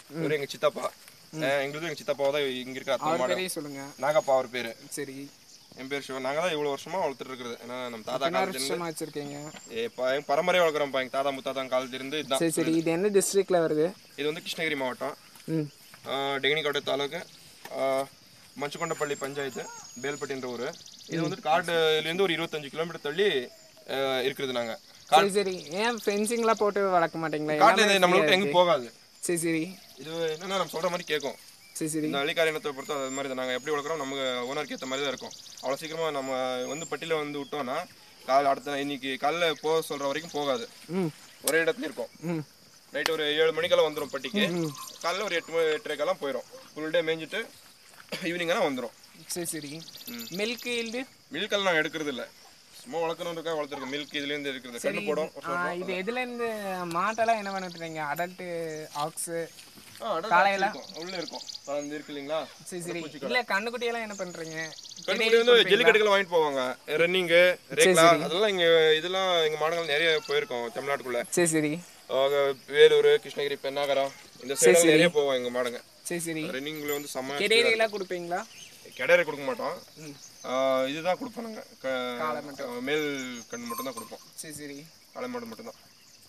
இவரு எங்க சித்தப்பா அஹ் எங்களுது எங்க சித்தப்பா தான் இங்க இருக்க அத்தனை மாடு பேரையும் சொல்லுங்க நாகப்பா அவர் பேரு சரி என் பேர் சிவன் நாங்க தான் இவ்வளவு வருஷமா வளர்த்துட்டு இருக்கிறது ஏன்னா நம்ம தாத்தா என்ன காலத்துல இருந்து வருஷமா வச்சிருக்கீங்க இப்ப எங்க பரம்பரையா வளர்க்குறோம்ப்பா எங்க தாத்தா முத்தாத்தா காலத்துல இருந்து இதுதான் சரி சரி இது எந்த டிஸ்ட்ரிக்ட்ல வருது இது வந்து கிருஷ்ணகிரி மாவட்டம் ம் ஆஹ் டெகனிக்கோட்டை தாலுக்கு ஆஹ் மச்சுக்கொண்டப்பள்ளி பஞ்சாயத்து பேல்பட்டின்ற ஊர் இது வந்துட்டு காடுலேருந்து ஒரு இருபத்தஞ்சு கிலோமீட்டர் தள்ளி ஆஹ் இருக்கிறது நாங்க சரி சரி ஏன் ஃபென்சிங்லாம் போட்டு வளர்க்க மாட்டீங்களா காட்டுல எல்லாமே இது நம்மளை விட்டு எங்கேயும் போகாது சரி சரி இது என்னன்னா நம்ம சொல்ற மாதிரி கேட்கும் சரி சரி இந்த அள்ளிக்கார இனத்தை பொறுத்த அது மாதிரி தான் நாங்கள் எப்படி வளர்க்குறோம் நமக்கு ஓனருக்கு ஏற்ற மாதிரி தான் இருக்கும் அவ்வளோ சீக்கிரமாக நம்ம வந்து பட்டியில் வந்து விட்டோம்னா கால் அடுத்த இன்னைக்கு காலைல போக சொல்கிற வரைக்கும் போகாது ம் ஒரே இடத்துல இருக்கும் ம் நைட் ஒரு ஏழு மணிக்கெல்லாம் வந்துடும் பட்டிக்கு காலைல ஒரு எட்டு மணி எட்டரைக்கெல்லாம் போயிடும் ஃபுல் டே மேய்ஞ்சிட்டு ஈவினிங்கான வந்துடும் சரி சரி மில்க் ஈல்டு மில்கெல்லாம் நாங்கள் எடுக்கிறது இல்லை சும்மா வளர்க்கணும் இருக்கா வளர்த்துருக்கோம் மில்க் இதுலேருந்து இருக்கிறது கண்ணு போடும் இது எதுல இருந்து மாட்டெல்லாம் என்ன பண்ணிட்டுறீங்க அடல்ட்டு ஆக்ஸு ஆ காலையில் உள்ளே இருக்கும் அது இருக்கு இல்லைங்களா சரி சரி இல்ல கண்ணுக்குட்டி எல்லாம் என்ன பண்றீங்க கண்ணுக்குட்டி வந்து ஜல்லிக்கட்டுகள் வாங்கிட்டு போவாங்க ரன்னிங்கு ரேக்லா அதெல்லாம் இங்க இதெல்லாம் எங்க மாடுகள் நிறைய போயிருக்கோம் தமிழ்நாட்டுக்குள்ள சரி சரி அவங்க வேலூர் கிருஷ்ணகிரி பெண்ணாகரம் இந்த சைடு நிறைய போவோம் எங்க மாடுங்க சரி சரி ரன்னிங்ல வந்து செம்ம கெடேரி எல்லாம் கொடுப்பீங்களா கிடரை கொடுக்க மாட்டோம் ஆஹ் இதுதான் கொடுப்போம் நாங்க க- மேல் கண் மட்டும் தான் கொடுப்போம் சரி சரி காளை மாடு மட்டும் தான்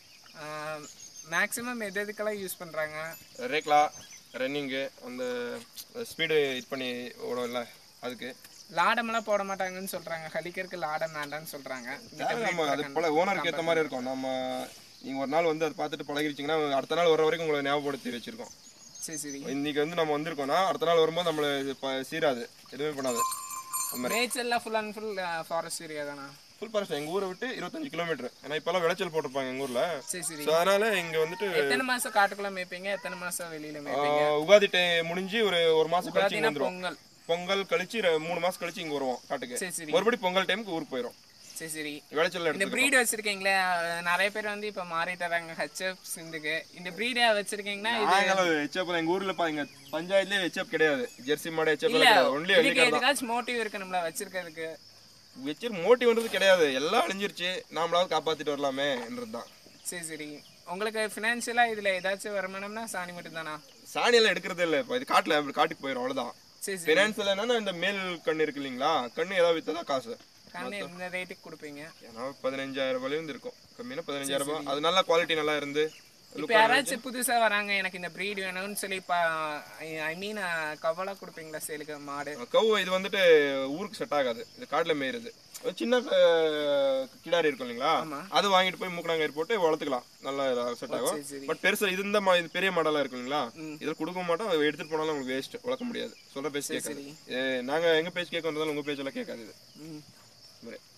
மேக்ஸிமம் எது எதுக்கெல்லாம் யூஸ் பண்றாங்க ரேக்லா ரன்னிங்கு அந்த ஸ்பீடு இது பண்ணி ஓடும்ல அதுக்கு லாடமெல்லாம் போட மாட்டாங்கன்னு சொல்றாங்க ஹலிக்கருக்கு லாடம் வேண்டாம்னு சொல்றாங்க அது நம்ம அது போல ஓனருக்கு ஏற்ற மாதிரி இருக்கும் நம்ம நீங்க ஒரு நாள் வந்து அதை பார்த்துட்டு பழகிருச்சிங்கன்னா அடுத்த நாள் வர வரைக்கும் உங்களை ஞாபகப்படுத்தி வச்சிருக்கோம் சரி சரி இன்னைக்கு வந்து நம்ம வந்திருக்கோம்னா அடுத்த நாள் வரும்போது நம்மள இது ப- சீராது எதுவுமே பண்ணாது அந்த மாதிரி நேச்சர்லாம் full and full forest area தானா ஃபுல் ஃபாரஸ்ட் எங்க ஊரை விட்டு இருபத்தஞ்சு கிலோமீட்டர் ஏன்னா இப்பெல்லாம் விளைச்சல் போட்டிருப்பாங்க எங்க ஊர்ல சரி சரி ஸோ அதனால இங்க வந்துட்டு எத்தனை மாசம் காட்டுக்குள்ள மேய்ப்பீங்க எத்தனை மாசம் வெளியில மேய்ப்பீங்க ஆஹ், உகாதி டைம் முடிஞ்சு ஒரு ஒரு மாசம் கழிச்சு இங்க வந்துரும் பொங்கல் பொங்கல் கழிச்சு ரெ- மூணு மாசம் கழிச்சு இங்க வருவோம் காட்டுக்கு சரி சரி மறுபடியும் பொங்கல் டைமுக்கு ஊருக்கு போயிடும் சரி சரி விளைச்சல் இந்த எடுத்து ப்ரீடு வச்சிருக்கீங்களே அஹ் நிறைய பேர் வந்து இப்ப மாறிட்டுறாங்க ஹெச்எஃப் சிந்துக்கு இந்த ப்ரீடை வச்சிருக்கீங்கன்னா இது நாங்களும் ஹெச்எப் எங்க ஊர்ல பாருங்க பஞ்சாயத்துலயே ஹெச்எப் கிடையாது ஜெர்சி மாடு ஹெச்எப் கிடையாது ஒன்லி இதுக்கு எதுக்காச்சும் மோட்டிவ் இருக்கணும்ல வச்சிருக்கிறதுக்கு வச்சு மோட்டிவ்ன்றது கிடையாது எல்லாம் அழிஞ்சிருச்சு நாமளாவது காப்பாத்திட்டு வரலாமேன்றது தான் சரி சரி உங்களுக்கு ஃபினான்ஷியலா இதுல ஏதாச்சும் வருமானம்னா சாணி மட்டும் தானா சாணி எல்லாம் எடுக்கிறதே இல்லை இப்போ இது காட்டுல அப்படி காட்டுக்கு போயிடும் அவ்வளவுதான் சரி சரி ஃபினான்ஸில் என்னன்னா இந்த மேல் கண் இருக்கு இல்லைங்களா கண்ணு ஏதாவது வித்தா தான் காசு கண்ணு இந்த ரேட்டுக்கு கொடுப்பீங்க ஏன்னா பதினஞ்சாயிரம் ரூபாயிலேருந்து இருக்கும் கம்மியான பதினஞ்சாயிரம் ரூபாய் அது நல்லா குவாலிட்டி நல்லா இருந்து இப்போ யாராச்சும் புதுசா வராங்க எனக்கு இந்த ப்ரீட் வேணும்னு சொல்லி ஐ மீன் கவலா கொடுப்பீங்களா சேலுக்கு மாடு கவு இது வந்துட்டு ஊருக்கு செட் ஆகாது இது காட்டுல மேயுறது ஒரு சின்ன அஹ், கிடாரி இருக்கும் இல்லைங்களா அது வாங்கிட்டு போய் மூக்கணாங்கயிறு போட்டு வளர்த்துக்கலாம் நல்லா செட் ஆகும் சரி சரி பட் பெருசா இது இந்த மா- இது பெரிய மாடலா இருக்கு இல்லைங்களா இதில் கொடுக்க மாட்டோம் அதை எடுத்துட்டு போனாலும் உங்களுக்கு வேஸ்ட் வளர்க்க முடியாது சொல்ற பேச்சு கேட்காது சரி. ஏ, நாங்க எங்க பேச்சு கேட்க வந்தாலும் உங்க பேச்செல்லாம் கேட்காது இது ம். இந்த மாதிரி.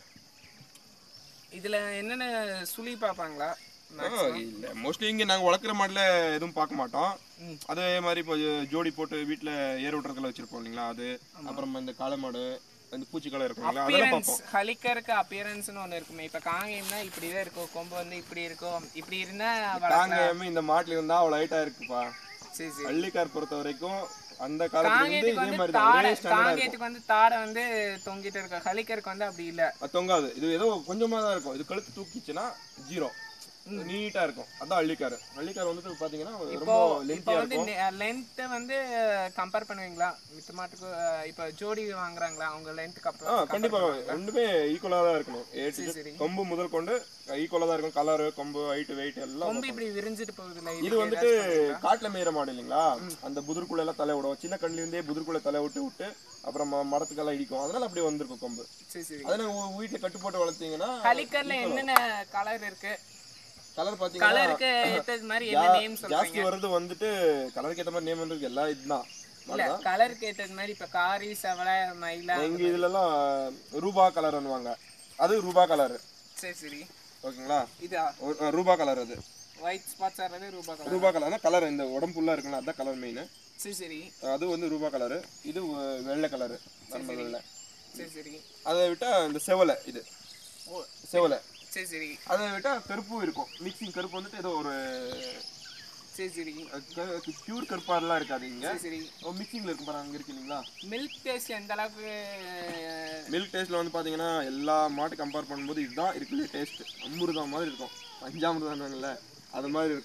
இதுல என்னென்ன சுழி பார்ப்பாங்களா ஆ, இல்ல மோஸ்ட்லி இங்க நாங்க வளர்க்குற மாடல எதுவும் பார்க்க மாட்டோம் ம். அதே மாதிரி இப்போ ஜோடி போட்டு வீட்ல ஏர் விட்டுறதுல வச்சிருப்போம் இல்லைங்களா அது அப்புறம் இந்த காளை மாடு இந்த பூச்சிக்காலம் இருக்கும் இல்லைங்களா அதெல்லாம் அப்பியரன்ஸ் பார்ப்போம் ஹலிக்கருக்கு அப்பியரன்ஸ்னு ஒன்று இருக்குமே இப்போ காங்கேயம்னா இப்படி தான் இருக்கும் கொம்பு வந்து இப்படி இருக்கும் இப்படி இருந்தா காங்கேயமே இந்த மாட்டுல இருந்தா அவ்வளவு ஹைட்டா இருக்குப்பா சரி சரி அள்ளிக்கார் பொறுத்த வரைக்கும் அந்த காலத்துல இருந்து காங்கேயத்துக்கு இதே வந்து மாதிரி தான் தாடை ஒரே ஸ்டாண்டர்டா இருக்கும் காங்கேயத்துக்கு வந்து தாடை வந்து தொங்கிட்டு இருக்கு ஹலிக்கருக்கு வந்து அப்படி இல்ல அது தொங்காது இது ஏதோ கொஞ்சமா தான் இருக்கும் இது கழுத்து தூக்கிச்சுன்னா ஜீரோ நீட்டா இருக்கும் அதான் அள்ளிக்கார் அள்ளிக்கார் வந்துட்டு பாத்தீங்கன்னா ரொம்ப இப்போ லென்த்தியா வந்து இருக்கும் லென்த்தை வந்து கம்பேர் பண்ணுவீங்களா மித்த மாட்டுக்கு அஹ், இப்போ ஜோடி வாங்குறாங்களா அவங்க லென்த் ஆ கப்பல் கண்டிப்பா ரெண்டுமே ஈக்குவலா தான் இருக்கணும் A to Z. சரி. கொம்பு முதல் கொண்டு ஈக்குவலா தான் இருக்கும் கலர் கொம்பு ஹைட் வெயிட் எல்லாம் கொம்பு இப்படி விரிஞ்சிட்டு போகுதுல்ல இது வந்துட்டு காட்டுல மேயிற மாடு இல்லைங்களா அந்த புதருக்குள்ள எல்லாம் தலை விடும் சின்ன கண்ணுல இருந்தே புதருக்குள்ள தலை விட்டு விட்டு அப்புறம் ம- மரத்துக்கெல்லாம் இடிக்கும் அதனால அப்படியே வந்திருக்கும் கொம்பு சரி சரி அதை நீங்க உங்க வீட்டுல கட்டு போட்டு வளர்த்தீங்கன்னா ஹலிக்கர்ல என்னென்ன கலர் இருக்கு கலர் பாத்தீங்கன்னா கலருக்கு ஏத்தது மாதிரி என்ன நேம் சொல்றீங்க ஜாஸ்தி வர்றது வந்துட்டு கலருக்கு ஏத்த மாதிரி நேம் வந்து எல்லாம் இதுதான் இல்ல கலருக்கு ஏத்தது மாதிரி இப்ப காரி செவலை மயிலா எங்க இதுல எல்லாம் ரூபா கலர் பண்ணுவாங்க அது ரூபா கலர் சரி சரி ஓகேங்களா இதா ஒரு- அஹ் ரூபா கலர் அது ஒயிட் ஸ்பாட்ஸ் ஆறது ரூபா கலர் ரூபா கலர்னா கலர் இந்த உடம்பு ஃபுல்லா இருக்குல்ல அதான் கலர் மெயின் சரி சரி அது வந்து ரூபா கலரு இது அஹ், வெள்ளை கலரு நார்மல் வெள்ளை சரி சரி அதை விட்டா இந்த செவலை இது ஓ செவலை சரி சரி அதை விட்டா கருப்பும் இருக்கும் மிக்சிங் கருப்பு வந்துட்டு ஏதோ ஒரு சரி சரி பியூர் கருப்பாடெல்லாம் இருக்காது இங்க சரி சரி மிக்சிங்ல இருக்கும் பாருங்க அங்க இருக்கு இல்லைங்களா மில்க் டேஸ்ட் எந்த அளவுக்கு மில்க் டேஸ்ட்ல வந்து பாத்தீங்கன்னா எல்லா மாட்டு கம்பேர் பண்ணும்போது இதுதான் இருக்குல்ல டேஸ்ட் அமிர்தம் மாதிரி இருக்கும் பஞ்சாமிர்தம்ல அது மாதிரி இருக்கும்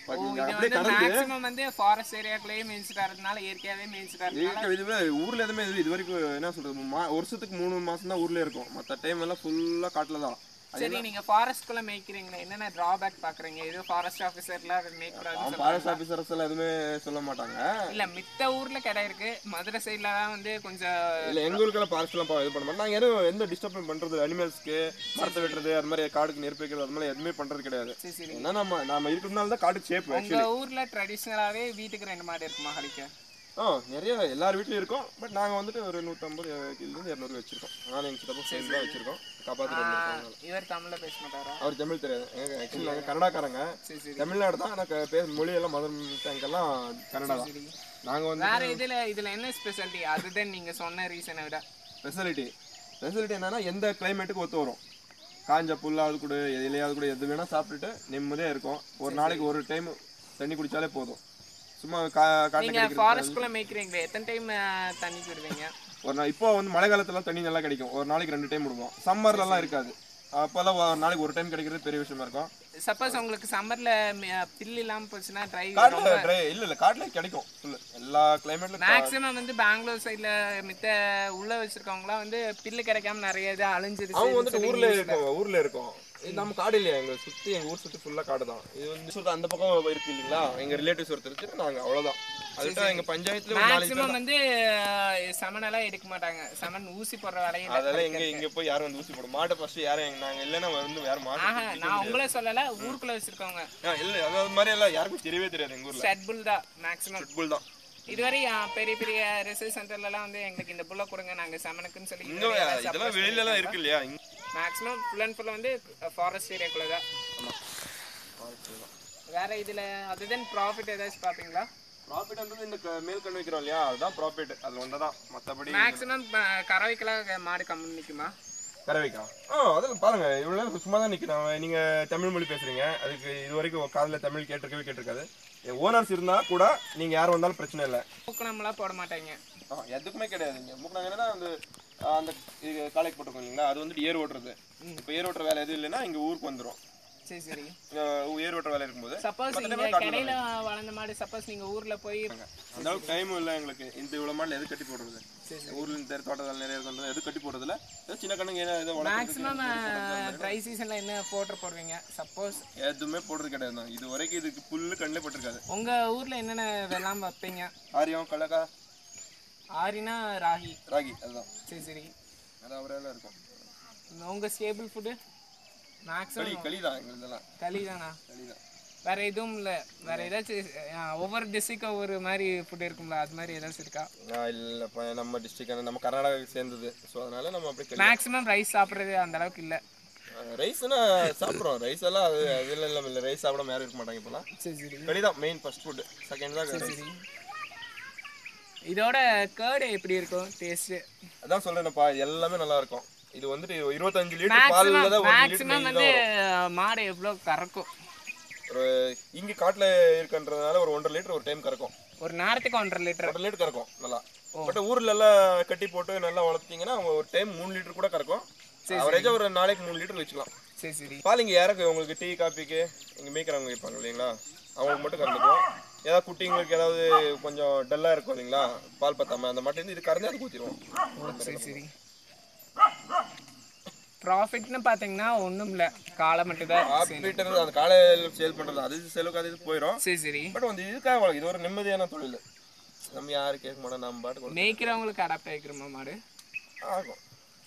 பாத்தீங்களா? இது அப்படியே வந்து கடந்து மேக்ஸிமம் வந்து ஃபாரஸ்ட் ஏரியாக்குள்ளேயே மேய்ச்சிட்டு வரதுனால இயற்கையாவே மேய்ச்சிட்டு வரதுனால இயற்கை இதுவே ஊர்ல எதுவுமே இது இது வரைக்கும் என்ன சொல்றது மா- வருஷத்துக்கு மூணு மாசம் தான் ஊர்ல இருக்கும் மத்த டைம் எல்லாம் ஃபுல்லா காட்டுல தான் சரி நீங்க ஃபாரஸ்ட் குள்ள மேய்க்கிறீங்களா என்னென்ன டிராபேக் பாக்குறீங்க இது ஃபாரஸ்ட் ஆஃபீஸர்லாம் மேய்க்கூடாதுன்னு அவன் சொல்றாங்க ஃபாரஸ்ட் ஆபீசர்ஸ் எல்லாம் எதுவுமே சொல்ல மாட்டாங்க இல்ல மித்த ஊர்ல கடை இருக்கு மதுரை சைடுல தான் வந்து கொஞ்சம் இல்ல எங்க ஊருக்குலாம் ஃபாரஸ்ட் எல்லாம் பா- இது பண்ண மாட்டோம் நாங்க எதுவும் எந்த டிஸ்டர்ப் பண்றது அனிமல்ஸ்க்கு மரத்தை வெட்டுறது அது மாதிரி காடுக்கு நெருப்பு வைக்கிறது அது மாதிரி எதுவுமே பண்றது கிடையாது சரி சரி ஏன்னா நம்ம நாம இருக்கிறதுனால தான் காட்டுக்கு சேஃப் உங்க ஊர்ல ட்ரெடிஷ்னலாவே வீட்டுக்கு ரெண்டு மாடு இருக்குமா ஹலிக்க ஆ நிறைய எல்லார் வீட்லயும் இருக்கும் பட் நாங்க வந்துட்டு ஒரு நூற்றம்பது இருந்து இரநூறு வச்சிருக்கோம் நான் எங்க சித்தப்பா சேர்ந்து தான் வச்சிருக்கோம் காப்பாற்றி வந்துருக்கோம் இவர் தமிழ்ல பேச மாட்டாரா அவர் தமிழ் தெரியாது எங்க ஆக்சுவலி நாங்கள் கன்னடாக்காரங்க சரி சரி தமிழ்நாடு தான் எனக்கு பேச மொழியெல்லாம் மதர் டங்கெல்லாம் கன்னடா தான் சரி நாங்கள் வந்து வேற இதுல இதுல என்ன ஸ்பெஷாலிட்டி அதுதான் நீங்க சொன்ன ரீசனை விட ஃபெசிலிட்டி ஃபெசிலிட்டி என்னன்னா எந்த கிளைமேட்டுக்கு ஒத்து வரும் காஞ்ச புல்லாவது கூட எதுலையாவது கூட எது வேணால் சாப்பிட்டுட்டு நிம்மதியாக இருக்கும் ஒரு நாளைக்கு ஒரு டைம் தண்ணி குடிச்சாலே போதும் சும்மா கா காட்டில் நீங்க கிடைக்கிறது ஃபாரஸ்ட் குள்ள மேய்க்கிறீங்களே எத்தனை டைம் தண்ணி விடுவீங்க ஒரு நாள் இப்போ வந்து மழை காலத்துல தண்ணி நல்லா கிடைக்கும் ஒரு நாளைக்கு ரெண்டு டைம் விடுவோம் சம்மர்லலாம் இருக்காது அப்போல்லாம் ஒரு நாளைக்கு ஒரு டைம் கிடைக்கிறது பெரிய விஷயமா இருக்கும் சப்போஸ் உங்களுக்கு சம்மர்ல பில் இல்லாம போச்சுன்னா ட்ரை காட்டுல ட்ரை இல்ல இல்ல காட்டுல கிடைக்கும் full. எல்லா கிளைமேட்ல மேக்ஸிமம் வந்து பெங்களூர் சைடுல மித்த உள்ள வச்சிருக்கவங்கலாம் வந்து பில்லு கிடைக்காம நிறைய இது அழிஞ்சிருச்சு அவங்க வந்துட்டு ஊர்ல இருக்கும் ஊர்ல இருக்கும் இது நம்ம காடு இல்லையா எங்க சுத்தி எங்க ஊர் சுத்தி ஃபுல்லா காடு தான் இது வந்து சொல்றது அந்த பக்கம் இருக்கு இல்லைங்களா எங்க ரிலேட்டிவ்ஸ் ஒருத்தர் இருக்கு நாங்க அவ்வளவுதான் அதுதான் எங்க பஞ்சாயத்துல ஒரு நாளைக்கு மேக்ஸிமம் வந்து சமனெல்லாம் எடுக்க மாட்டாங்க சமன் ஊசி போடுற வேலையில அதெல்லாம் எங்க இங்க போய் யாரும் வந்து ஊசி போட மாட்டை ஃபர்ஸ்ட் யாரும் எங்க நாங்க இல்லைன்னா வந்து வேற மாட்டு ஆஹா நான் உங்களே சொல்லல ஊருக்குள்ள வச்சிருக்கவங்க ஆ, இல்ல அதாவது மாதிரி எல்லாம் யாருக்கும் தெரியவே தெரியாது எங்க ஊர்ல ஸ்டட் புல் தான் மேக்ஸிமம் ஃபுட்பால் தான் இதுவரை ஆ, பெரிய பெரிய ரிசர்ச் சென்டர்லலாம் வந்து எங்களுக்கு இந்த புல்லை கொடுங்க நாங்க சமனுக்குன்னு சொல்லி இங்க இதெல்லாம் வெளியில எல்லாம் இருக்கு இல்லையா இங்க மேக்ஸிமம் ஃபுல் அண்ட் ஃபுல் வந்து ஃபாரஸ்ட் ஏரியாக்குள்ள தான் வேற இதுல அதுதான் ப்ராஃபிட் ஏதாச்சும் பாப்பீங்களா ப்ராஃபிட்ன்றது இந்த க- மேல் கண் வைக்கிறோம் இல்லையா அதுதான் ப்ராஃபிட் அது ஒன்று தான் மற்றபடி மேக்ஸிமம் கறவைக்கெல்லாம் மாடு கம்மி நிக்குமா கறவைக்கா ஆ அதில் பாருங்க இவ்வளோ நேரம் சும்மா தான் நிற்கிறேன் நீங்கள் தமிழ் மொழி பேசுறீங்க அதுக்கு இது வரைக்கும் காதில் தமிழ் கேட்டிருக்கவே கேட்டிருக்காது ஓனர்ஸ் இருந்தால் கூட நீங்கள் யார் வந்தாலும் பிரச்சனை இல்லை பூக்கணம்லாம் போட மாட்டாங்க ஆ எதுக்குமே கிடையாது இங்கே முக்கியம் என்னன்னா அந்த ஆ, அந்த இது காலேஜ் போட்டிருக்கோம் இல்லைங்களா அது வந்துட்டு ஏர் ஓட்டுறது இப்போ ஏர் ஓட்டுற வேலை எதுவும் இல்லைன்னா இங்கே ஊருக்கு வந்துடும் சரி சரி ஏர் ஓட்டுற வேலை இருக்கும்போது சப்போஸ் இங்க கடையில வளர்ந்த மாடு சப்போஸ் நீங்க ஊர்ல போய் அந்த அளவுக்கு டைமும் இல்லை எங்களுக்கு இந்த இவ்வளோ மாடல் எது கட்டி போடுறது ஊர்ல இந்த தோட்டத்தில் நிறைய இருக்கிறது எது கட்டி போடுறதுல ஏதோ சின்ன கண்ணுங்க ஏதோ ஏதோ வளர்க்குறதுக்கு மேக்ஸிமம் ட்ரை சீசன்ல என்ன போட்டு போடுவீங்க சப்போஸ் எதுவுமே போடுறது கிடையாது தான். இது வரைக்கும் இதுக்கு புல்லு கண்ணே பட்டிருக்காது உங்க ஊர்ல என்னென்ன வெள்ளாம வைப்பீங்க ஆரியம் கடலக்கா ஆரினா ராகி ராகி அதுதான் சரி சரி அது அவரெல்லாம் இருக்கும் உங்க ஸ்டேபிள் ஃபுட்டு களி மேக்ஸிமம் களி தான் எங்களுதெல்லாம் களி தானா களி தான் வேற எதுவும் இல்ல வேற ஏதாச்சும் அஹ், ஒவ்வொரு டிஸ்ட்ரிக்ட் ஒவ்வொரு மாதிரி ஃபுட் இருக்கும்ல அது மாதிரி ஏதாச்சும் இருக்கா நான் இல்லைப்பா நம்ம டிஸ்ட்ரிக்ட் நம்ம கர்நாடகா சேர்ந்தது ஸோ அதனால நம்ம அப்படியே களி மேக்ஸிமம் ரைஸ் சாப்பிட்றது அந்த அளவுக்கு இல்ல ரைஸ்னா சாப்பிட்றோம் ரைஸ் எல்லாம் அது அதில் இல்லை இல்லை ரைஸ் சாப்பிடாம யாரும் இருக்க மாட்டாங்க இப்போலாம் சரி சரி களி தான் மெயின் ஃபர்ஸ்ட் ஃபுட் செகண்ட் தான் rice. சரி இதோட கேர்டு எப்படி இருக்கும் டேஸ்ட் அதான் சொல்றேன்ப்பா எல்லாமே நல்லா இருக்கும் இது வந்துட்டு இருபத்தஞ்சு லிட்டர் பால்ல தான் ஒரு லிட்டர் மேக்ஸிமம் வந்து மாடு எவ்வளோ கறக்கும் ஒரு இங்க காட்டுல இருக்குன்றதுனால ஒரு ஒன்றரை லிட்டர் ஒரு டைம் கறக்கும் ஒரு நேரத்துக்கு ஒன்றரை லிட்டர் ஒன்றரை லிட்டர் கறக்கும் நல்லா பட் ஊர்ல எல்லாம் கட்டி போட்டு நல்லா வளர்த்தீங்கன்னா அவங்க ஒரு டைம் மூணு லிட்டர் கூட கறக்கும் அவரேஜா ஒரு நாளைக்கு மூணு லிட்டர் வச்சுக்கலாம் சரி சரி பால் இங்க யாருக்கு உங்களுக்கு டீ காப்பிக்கு இங்க மேய்க்கிறவங்க இருப்பாங்க இல்லைங்களா அவங்களுக்கு மட்டும் கறந்துக்குவோம் ஏதாவது குட்டிங்களுக்கு ஏதாவது கொஞ்சம் டல்லா இருக்கும் இல்லைங்களா பால் பத்தாம அந்த மாட்டு இது கறந்து அதுக்கு ஊற்றிடுவோம் ஓ சரி சரி ப்ராஃபிட்னு பார்த்தீங்கன்னா ஒன்றும் இல்லை காலை மட்டும் தான் லிட்டர் அந்த காலையில் சேல் பண்றது அது செலவுக்கு அது இது போயிடும் சரி சரி பட் வந்து இதுக்காக வளர்க்கு. இது ஒரு நிம்மதியான தொழில் நம்ம யாரும் கேட்க மாட்டோம் நம்ம பாட்டுக்கு மேய்க்கிறவங்களுக்கு அடாப்ட் ஆகிக்கிறோமா மாடு ஆகும்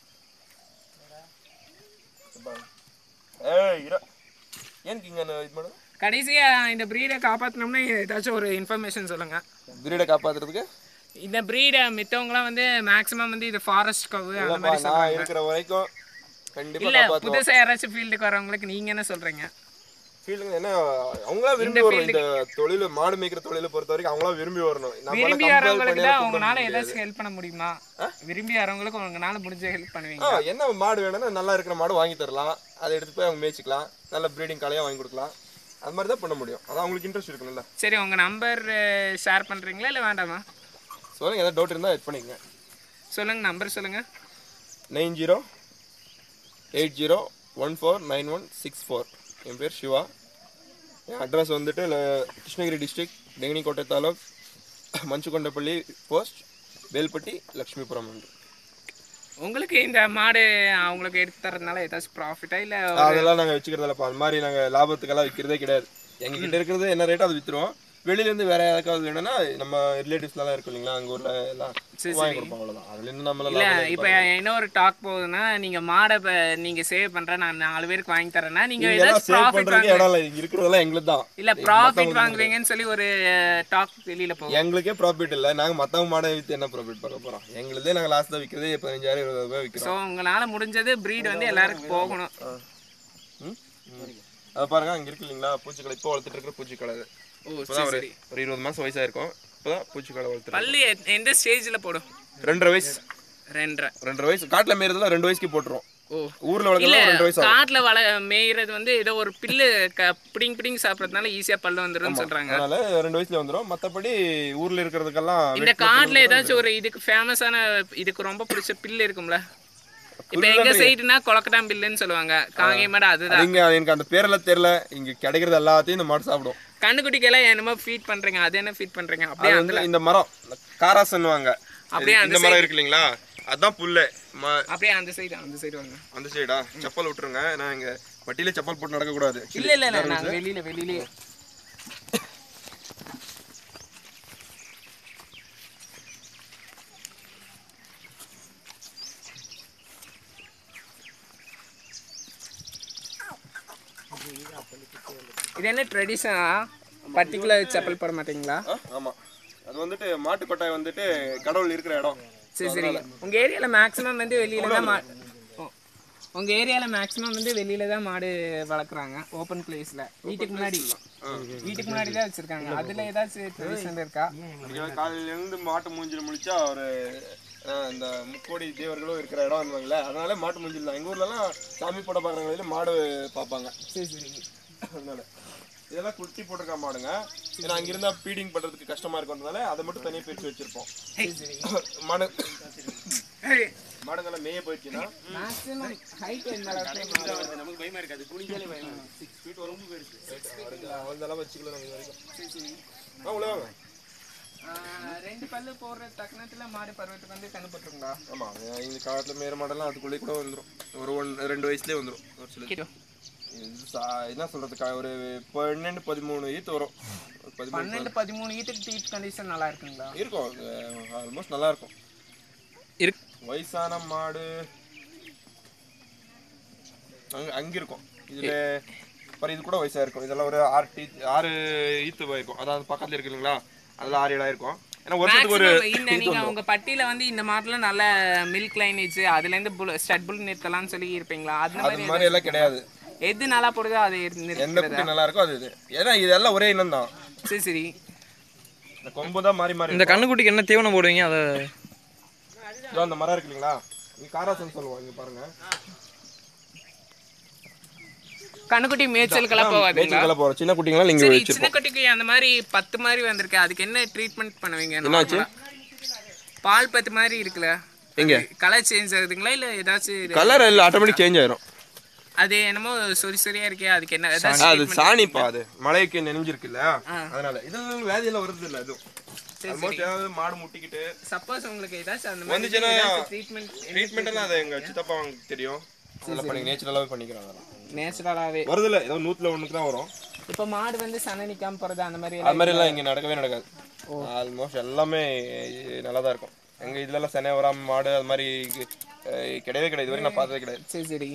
ஏய் இர ஏன்க்கு இங்க இது மேடம் கடைசியா இந்த ப்ரீடை காப்பாற்றினோம்னா ஏதாச்சும் ஒரு இன்ஃபர்மேஷன் சொல்லுங்க பிரீடை காப்பாத்துறதுக்கு இந்த ப்ரீடை மித்தவங்களாம் வந்து மேக்ஸிமம் வந்து இது ஃபாரஸ்ட் கவு அந்த மாதிரி நான் இருக்கிற வரைக்கும் கண்டிப்பா இல்ல காப்பாத்துவோம் புதுசா யாராச்சும் ஃபீல்டுக்கு வரவங்களுக்கு நீங்க என்ன சொல்றீங்க ஃபீல்டுங்க என்ன அவங்களா விரும்பி வரணும் இந்த தொழில் மாடு மேய்க்கிற தொழிலை பொறுத்த வரைக்கும் அவங்களா விரும்பி வரணும் நம்மளால விரும்பி compel வரவங்களுக்கு பண்ணி தான் கூப்பிட உங்களால முடியாது. ஏதாச்சும் ஹெல்ப் பண்ண முடியுமா விரும்பி வரவங்களுக்கு உங்களால முடிஞ்ச ஹெல்ப் பண்ணுவீங்க ஆ என்ன மாடு வேணும்னா நல்லா இருக்கிற மாடு வாங்கி தரலாம் அதை எடுத்து போய் அவங்க மேய்ச்சிக்கலாம் நல்ல ப்ரீடிங் காலையாக வாங்கி கொடுக்கலாம் அது மாதிரி தான் பண்ண முடியும் அதான் அவங்களுக்கு இன்ட்ரெஸ்ட் இருக்கணும்ல சரி உங்க நம்பர் ஷேர் பண்றீங்களா இல்ல வேண்டாமா சொல்லுங்க ஏதாவது டவுட் இருந்தால் எட் பண்ணிக்கங்க சொல்லுங்க நம்பர் சொல்லுங்க nine zero eight zero one four nine one six four என் பேர் சிவா என் அட்ரஸ் வந்துட்டு ல- கிருஷ்ணகிரி டிஸ்ட்ரிக்ட் டெங்கனிக்கோட்டை தாலுக் மஞ்சுகொண்டப்பள்ளி போஸ்ட் வேல்பட்டி லக்ஷ்மிபுரம் உண்டு உங்களுக்கு இந்த மாடு அவங்களுக்கு எடுத்து தரதுனால ஏதாச்சும் ப்ராஃபிட்டா இல்ல அதெல்லாம் நாங்கள் வச்சுக்கிறதில்லப்பா அது மாதிரி நாங்கள் லாபத்துக்கெல்லாம் விற்கிறதே கிடையாது எங்ககிட்ட இருக்கிறது என்ன ரேட்டோ அது விற்றுருவோம் வெளியிலேருந்து வேற யாருக்காவது வேணும்னா நம்ம ரிலேட்டிவ்ஸ்லாம் இருக்கும் இல்லைங்களா அங்கே ஊரில் எல்லாம் வாங்கி கொடுப்போம் அவ்வளோதான் அதுலேருந்து நம்மளால இல்ல லாபம் இப்ப இன்னொரு டாக் போகுதுன்னா நீங்க மாடை இப்ப நீங்க சேவ் பண்ற நான் நாலு பேருக்கு வாங்கி தரேன்னா நீங்க இதெல்லாம் ஏதாச்சும் சேவ் ப்ராஃபிட் பண்ணுறதுக்கு இடம் இல்லை இங்க இருக்கிறதெல்லாம் எங்களுக்கு தான் இல்ல ப்ராஃபிட் வாங்குவீங்கன்னு சொல்லி ஒரு டாக் வெளியில போகும் எங்களுக்கே ப்ராஃபிட் இல்லை நாங்கள் மற்றவங்க மாடை விற்று என்ன ப்ராஃபிட் பார்க்க போகிறோம் எங்களுதே நாங்கள் லாஸ்ட் தான் விற்கிறதே பதினஞ்சாயிரம் இருபது ரூபாய் விற்கிறோம் ஸோ உங்களால முடிஞ்சது ப்ரீட் வந்து எல்லாருக்கும் போகணும் ம் ம். அதை பாருங்க அங்கே இருக்கு இல்லைங்களா பூச்சிக்கடை இப்போ வளர்த்துட்டு இருக்கிற பூச்சிக்கடை அது ஓ இப்போதான் ஒரு ஒரு இருபது மாதம் வயசாயிருக்கும் இப்போதான் பூச்சிக்கடை வளர்த்துட்டு பல்லு எ- எந்த ஸ்டேஜ்ல போடும் ரெண்டரை வயசு ரெண்டரை ரெண்டரை வயசு காட்டில் மேயறதுல ரெண்டு வயசுக்கு போட்டுரும் ஓ ஊரில் வளர்க்கலாம் ரெண்டு வயசு ஆகும் காட்டுல வள மேய்றது வந்து ஏதோ ஒரு பில்லு க பிடிங் பிடிங் சாப்பிட்றதுனால ஈஸியா பல்லு வந்துரும்னு சொல்றாங்க அதனால ரெண்டு வயசுல வந்துடும் மற்றபடி ஊரில் இருக்கிறதுக்கெல்லாம் இந்த காட்டுல ஏதாச்சும் ஒரு இதுக்கு ஃபேமஸான இதுக்கு ரொம்ப பிடிச்ச பில்லு இருக்கும்ல இப்ப எங்க சைடுனா கொலக்கட்டாம் பில்லுன்னு சொல்லுவாங்க காங்கேய மாடு அதுதான் இங்க எனக்கு அந்த பேரெல்லாம் தெரியல இங்க கிடைக்கிறது எல்லாத்தையும் இந்த மாடு சாப்பிடும் கண்ணுக்குட்டிக்கெல்லாம் என்னமோ ஃபீட் பண்றீங்க அது என்ன ஃபீட் பண்றீங்க அப்படியே அது வந்து இந்த மரம் காராசன்னுவாங்க அப்படியே இது- இந்த மரம் இருக்கு இல்லைங்களா அதான் புல்லு ம- அப்படியே அந்த சைடு அந்த சைடு வாங்க அந்த சைடா செப்பல் விட்டுருங்க நான் இங்க வட்டியில செப்பல் போட்டு நடக்கக்கூடாது இல்ல இல்ல இல்ல நாங்க வெளியில வெளியிலே இது என்ன ட்ரெடிஷனா பர்டிகுலர் செப்பல் போட மாட்டீங்களா ஆ, ஆமா அது வந்துட்டு மாட்டு கொட்டாய் வந்துட்டு கடவுள் இருக்கிற இடம் சரி சரி உங்க ஏரியால மேக்ஸிமம் வந்து வெளியில தான் மா ஓ. உங்க ஏரியால மேக்ஸிமம் வந்து வெளியில தான் மாடு வளர்க்குறாங்க ஓப்பன் பிளேஸ்ல வீட்டுக்கு முன்னாடி வீட்டுக்கு முன்னாடி தான் வச்சிருக்காங்க அதுல ஏதாச்சும் ட்ரெடிஷன் இருக்கா இங்க காலையில இருந்து மாட்டு மூஞ்சில முழிச்சா ஒரு ஆ, இந்த முக்கோடி தேவர்களும் இருக்கிற இடம் வந்துவாங்கல்ல அதனால மாட்டு மூஞ்சில் தான் எங்க ஊர்லலாம் சாமி போட பாக்குறவங்க மாடு பார்ப்பாங்க சரி சரி அதனால இதெல்லாம் குட்டி போட்டிருக்க மாடுங்க ஏன்னா அங்க இருந்தா ஃபீடிங் பண்றதுக்கு கஷ்டமா இருக்கிறதுனால அதை மட்டும் தனியா பிரிச்சு வச்சிருப்போம் சரி சரி மாடு மாடுங்கெல்லாம் மேய போயிடுச்சுன்னா மேக்ஸிமம் ஹைட் எந்த அளவுக்கு நமக்கு பயமா இருக்காது குனிஞ்சாலே பயமா சிக்ஸ் ஃபீட் வரைக்கும் போயிடுச்சு அவளதெல்லாம் வச்சுக்கல நம்ம இது வரைக்கும் சரி சரி ஆ உள்ள வாங்க ஆஹ் ரெண்டு பல்லு போடுற தக்கணத்துல மாடு பருவத்துக்கு வந்து கண்ணு போட்டுருங்களா ஆமா இந்த காலத்துல மேற மாடெல்லாம் அதுக்குள்ளே கூட வந்துரும் ஒரு ஒன் ரெண்டு வயசுலயே வந்துரும் ஒரு சில கிலோ இது சா- என்ன சொல்றதுக்கா ஒரு பன்னெண்டு பதிமூணு ஈத்து வரும் ஒரு பதிமூணு பன்னெண்டு பதிமூணு ஈத்துக்கு டீட் கண்டிஷன் நல்லா இருக்குங்களா இருக்கும் ஆல்மோஸ்ட் நல்லா இருக்கும் இருக்கு வயசான மாடு அங்க அங்க இருக்கும் இதுல பாரு இது கூட வயசா இருக்கும் இதெல்லாம் ஒரு ஆறு டீ ஆறு ஈத்து இருக்கும் அதாவது பக்கத்துல இருக்கு இல்லைங்களா அதுல ஆறு இடம் இருக்கும் ஏன்னா வருஷத்துக்கு ஒரு Maximum இந்த நீங்க உங்க பட்டியில வந்து இந்த மாட்டுல நல்ல மில்க் லைனேஜ் அதுல இருந்து புல் ஸ்டட் புல் நிறுத்தலாம்னு சொல்லி இருப்பீங்களா அந்த அது மாதிரி மாதிரி எல்லாம் கிடையாது எது நல்லா போடுதோ அதை எந்த நிறுத்துறது குட்டி நல்லா இருக்கோ அது இது ஏன்னா இதெல்லாம் ஒரே இனம் தான் சரி சரி இந்த கொம்பு தான் மாறி மாறி இந்த கண்ணுக்குட்டிக்கு என்ன தீவனம் போடுவீங்க அதை இதோ அந்த மரம் இருக்கு இல்லைங்களா இங்க காராசன் சொல்லுவோம் இங்க பாருங்க கண்ணுக்குட்டி மேய்ச்சலுக்கெல்லாம் போகாதுங்களா மேய்ச்சலுக்கெல்லாம் போறோம் சின்ன குட்டிங்களாம் நீங்க சரி வச்சிருப்போம் சின்ன குட்டிக்கு அந்த மாதிரி பத்து மாதிரி வந்திருக்கு அதுக்கு என்ன ட்ரீட்மெண்ட் பண்ணுவீங்க என்னாச்சு? normal-ஆ? பால் பத்து மாதிரி இருக்குல்ல எங்க கலர் சேஞ்ச் ஆகுதுங்களா இல்ல ஏதாச்சும் இது- கலர் எல்லாம் ஆட்டோமேட்டிக் சேஞ்ச் ஆயிரும் அது என்னமோ சொறி சொறியா இருக்கே அதுக்கு என்ன அது ஏதாச்சும் சாணிப்பா அது மழைக்கு நெனைஞ்சிருக்குல்ல அதனால இதெல்லாம் வேதியெல்லாம் வருது இல்ல எதுவும் ஆல்மோஸ்ட் ஏதாவது மாடு முட்டிக்கிட்டு சப்போஸ் உங்களுக்கு ஏதாச்சும் அந்த மாதிரி வந்துச்சுன்னா ட்ரீட்மெண்ட் ட்ரீட்மெண்ட் எல்லாம் அது எங்க சித்தப்பா அவங்களுக்கு தெரியும் அதெல்லாம் பண்ணி நேச்சுரலாவே பண்ணிக்கிறாங்க அதெல்லாம் நேச்சுரலாவே வருது இல்ல ஏதோ நூத்துல ஒண்ணுக்கு தான் வரும் இப்போ மாடு வந்து சன நிக்காம போறது அந்த மாதிரி அது மாதிரி எல்லாம் இங்க நடக்கவே நடக்காது ஆல்மோஸ்ட் எல்லாமே நல்லா தான் இருக்கும் எங்க இதுல எல்லாம் செனை வராம மாடு அது மாதிரி அஹ், கிடையவே கிடையாது இதுவரை நான் பார்த்ததே கிடையாது சரி சரி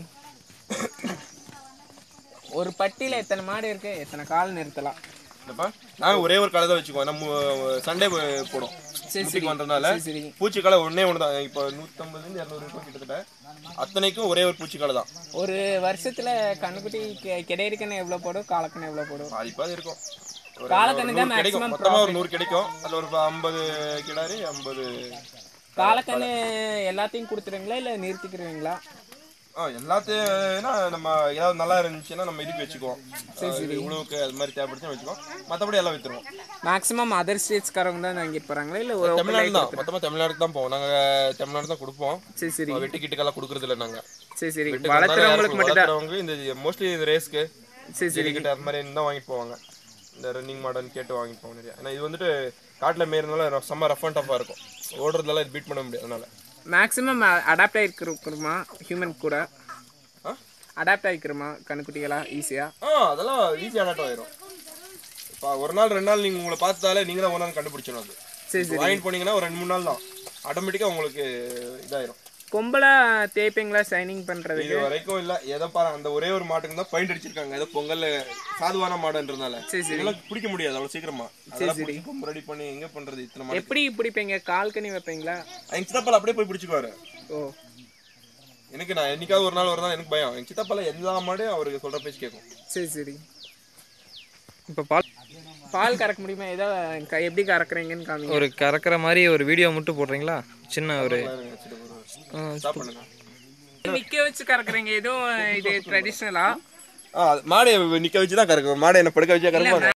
ஒரு பட்டியில எத்தனை மாடு இருக்கு எத்தனை கால் நிறுத்தலாம் என்னப்பா நாங்க ஒரே ஒரு கலை தான் வச்சுக்குவோம் நம்ம சண்டே போடும் சரி முட்டிக்கு வந்ததுனால சரி சரி பூச்சிக்காலை ஒண்ணே ஒன்று தான் இப்போ நூற்றம்பதுலேருந்து இரநூறு இருக்கும் கிட்டத்தட்ட அத்தனைக்கும் ஒரே ஒரு பூச்சிக்காலை தான் ஒரு வருஷத்துல கண்ணுக்குட்டி கெ- கிடையிருக்குன்னு எவ்வளவு போடும் காலக்கண்ணு எவ்வளவு போடும் பாதிப்பாது இருக்கும் ஒரு காலக்கண்ணு தான் நூறு கிடைக்கும் மேக்ஸிமம் மொத்தமா ஒரு நூறு கிடைக்கும் அதுல ஒரு ஐம்பது கிடாரி ஐம்பது காலக்கண்ணு எல்லாத்தையும் கொடுத்துருவீங்களா இல்ல நிறுத்திக்கிறீங்களா ஆ எல்லாத்தையும் நம்ம ஏதாவது நல்லா இருந்துச்சுன்னா நம்ம இதுக்கு வச்சுக்குவோம் சரி உணவுக்கு அது மாதிரி தேவைப்படுச்சு வச்சுக்குவோம் மற்றபடி எல்லாம் வித்துருவோம் மேக்ஸிமம் அதர் ஸ்டேட்ஸ்காரவங்க தான் வாங்கிட்டு போறாங்களா இல்ல ஒரு தமிழ்நாடு தான் மொத்தமா தமிழ்நாடுக்கு தான் போவோம் நாங்க தமிழ்நாடு தான் கொடுப்போம் சரி சரி வெட்டி கிட்டுக்கெல்லாம் கொடுக்கறது இல்லை நாங்க சரி சரி வெட்டுக்கு வளர்த்துறவங்களுக்கு வளர்த்துறவங்க இந்த மோஸ்ட்லி இந்த ரேஸ்க்கு சரி சரி ஜல்லிக்கட்டு அது மாதிரி தான் வாங்கிட்டு போவாங்க இந்த ரன்னிங் மாடர்ன் கேட்டு வாங்கிட்டு போவாங்க நிறைய ஏன்னா இது வந்துட்டு காட்டில் மேயறதுனால செம்ம ரஃப் அண்ட் டஃபாக இருக்கும் ஓடுறதுனால இது பீட் பண்ண முடியாது அதனால மேக்ஸிமம் அடாப்ட் ஆகிருக்குமா ஹியூமன் கூட ஆ அடாப்ட் ஆகிக்கிறோமா கண்ணுக்குட்டிகளா ஈஸியாக ஆ அதெல்லாம் ஈஸியாக அடாப்ட் ஆயிரும் இப்போ ஒரு நாள் ரெண்டு நாள் நீங்கள் உங்களை பார்த்தாலே நீங்க தான் ஒரு நாள் கண்டுபிடிச்சிடும் அது சரி சரி வாங்கிட்டு போனீங்கன்னா ஒரு ரெண்டு மூணு நாள் தான் ஆட்டோமேட்டிக்காக உங்களுக்கு இதாயிரும் கொம்பலா தேய்ப்பீங்களா ஷைனிங் பண்ணுறது இது வரைக்கும் இல்ல ஏதோ பாரு அந்த ஒரே ஒரு மாட்டுக்கு தான் பெயிண்ட் அடிச்சிருக்காங்க ஏதோ பொங்கல் சாதுவான மாடுன்றதுனால சரி சரி இதெல்லாம் பிடிக்க முடியாது அவ்வளவு சீக்கிரமா அதெல்லாம் பிடிச்சி கொம்பு ரெடி பண்ணி எங்க பண்றது இத்தனை மாடு எப்படி பிடிப்பீங்க கால் கனி வைப்பீங்களா எங்க சித்தப்பால அப்படியே போய் பிடிச்சிக்குவாரு ஓ எனக்கு நான் என்னைக்காவது ஒரு நாள் ஒரு நாள் எனக்கு பயம் எங்க சித்தப்பால எல்லா மாடும் அவருக்கு சொல்ற பேச்சு கேட்கும் சரி சரி இப்போ பால் பால் கறக்க முடியுமா ஏதோ க- எப்படி கறக்குறீங்கன்னு காமிங்க ஒரு கறக்கிற மாதிரி ஒரு வீடியோ மட்டும் போடுறீங்களா சின்ன ஒரு பாருங்க, சித்தப்பா. ஆ, ஸ்டாப் பண்ணுங்க நிக்க வச்சு கறக்குறீங்க எதுவும் இது ட்ரெடிஷ்னலா ஆ அது மாடை நிக்க வச்சு தான் கறக்கும் மாடை என்ன படுக்க வச்சா கறக்குவாங்க